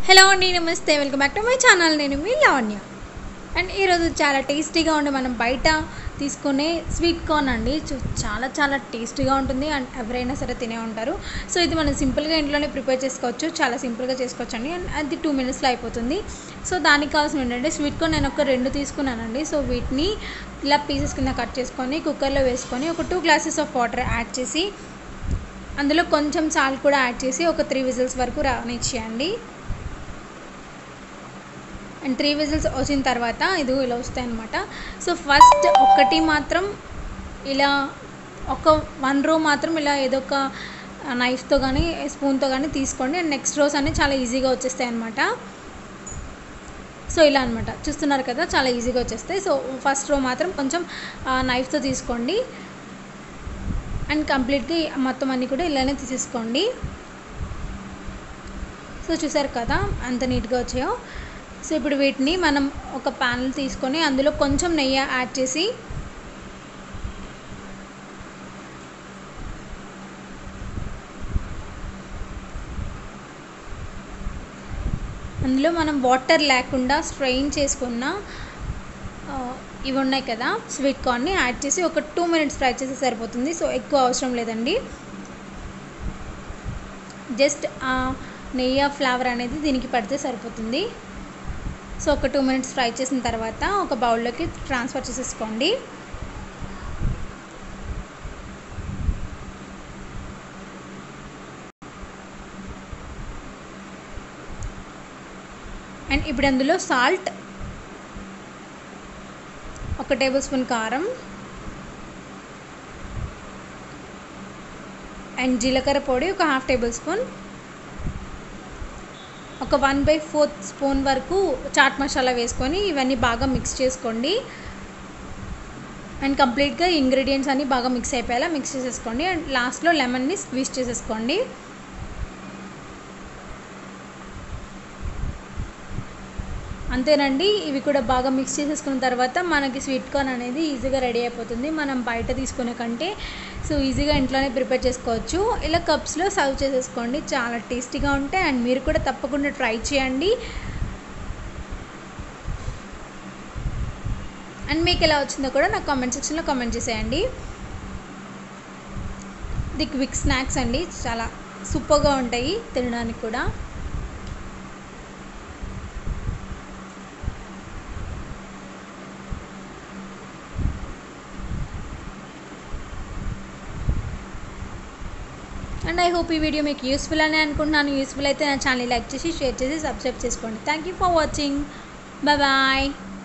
hello అండి నమస్తే welcome back to my channel నేను మీ లావణ్య అండ్ ఈరోజు చాలా టేస్టీగా ఉండే మనం బయట తీసుకునే స్వీట్ కార్న్ అండి చు- చాలా చాలా టేస్టీగా ఉంటుంది అండ్ ఎవరైనా సరే తినే ఉంటారు సో ఇది మనం సింపుల్గా ఇంట్లోనే ప్రిపేర్ చేసుకోవచ్చు చాలా సింపుల్గా చేసుకోవచ్చు అండి అండ్ అది టూ మినిట్స్లో అయిపోతుంది సో దానికి కావాల్సిన ఏంటంటే స్వీట్ కార్న్ నేను ఒక రెండు తీసుకున్నానండి సో వీటిని ఇలా పీసెస్ కింద కట్ చేసుకొని కుక్కర్లో వేసుకొని ఒక two glasses of water add చేసి అందులో కొంచెం సాల్ట్ కూడా యాడ్ చేసి ఒక త్రీ విజిల్స్ వరకు రానిచ్చేయండి అండ్ త్రీ విజిల్స్ వచ్చిన తర్వాత ఇది ఇలా వస్తాయి అనమాట సో ఫస్ట్ ఒకటి మాత్రం ఇలా ఒక వన్ రో మాత్రం ఇలా ఏదో ఒక నైఫ్తో కానీ స్పూన్తో కానీ తీసుకోండి అండ్ నెక్స్ట్ రోస్ అన్నీ చాలా ఈజీగా వచ్చేస్తాయి అనమాట సో ఇలా అనమాట చూస్తున్నారు కదా చాలా ఈజీగా వచ్చేస్తాయి సో ఫస్ట్ రో మాత్రం కొంచెం నైఫ్తో తీసుకోండి అండ్ కంప్లీట్గా మొత్తం అన్నీ కూడా ఇలానే తీసేసుకోండి సో చూసారు కదా అంత నీట్గా వచ్చాయో సో ఇప్పుడు వీటిని మనం ఒక ప్యానల్ తీసుకొని అందులో కొంచెం నెయ్యి యాడ్ చేసి అందులో మనం వాటర్ లేకుండా స్ట్రెయిన్ చేసుకున్న ఆ, ఇవి ఉన్నాయి కదా స్వీట్ కార్న్ని యాడ్ చేసి ఒక టూ మినిట్స్ ఫ్రై చేస్తే సరిపోతుంది సో ఎక్కువ అవసరం లేదండి జస్ట్ ఆ నెయ్యి ఫ్లేవర్ అనేది దీనికి పడితే సరిపోతుంది సో ఒక టూ మినిట్స్ ఫ్రై చేసిన తర్వాత ఒక బౌల్లోకి ట్రాన్స్ఫర్ చేసేసుకోండి అండ్ ఇప్పుడు అందులో సాల్ట్ ఒక టేబుల్ స్పూన్ కారం అండ్ జీలకర్ర పొడి ఒక హాఫ్ టేబుల్ స్పూన్ ఒక వన్ బై ఫోర్త్ స్పూన్ వరకు చాట్ మసాలా వేసుకొని ఇవన్నీ బాగా మిక్స్ చేసుకోండి అండ్ కంప్లీట్గా ఇంగ్రీడియంట్స్ అన్నీ బాగా మిక్స్ అయిపోయేలా మిక్స్ చేసేసుకోండి అండ్ లాస్ట్లో లెమన్ని స్క్వీజ్ చేసేసుకోండి అంతేనండి ఇవి కూడా బాగా మిక్స్ చేసేసుకున్న తర్వాత మనకి స్వీట్ కార్న్ అనేది ఈజీగా రెడీ అయిపోతుంది మనం బయట తీసుకునే కంటే సో ఈజీగా ఇంట్లోనే ప్రిపేర్ చేసుకోవచ్చు ఇలా కప్స్లో సర్వ్ చేసేసుకోండి చాలా టేస్టీగా ఉంటాయి అండ్ మీరు కూడా తప్పకుండా ట్రై చేయండి అండ్ మీకు ఎలా వచ్చిందో కూడా నాకు కామెంట్ సెక్షన్లో కామెంట్ చేసేయండి ది క్విక్ స్నాక్స్ అండి చాలా సూపర్గా ఉంటాయి తినడానికి కూడా అండ్ ఐ హోప్ ఈ వీడియో మీకు యూస్ఫుల్ అని అనుకుంటున్నాను యూస్ఫుల్ అయితే నా ఛానల్ లైక్ చేసి షేర్ చేసి సబ్స్క్రైబ్ చేసుకోండి thank you for watching bye bye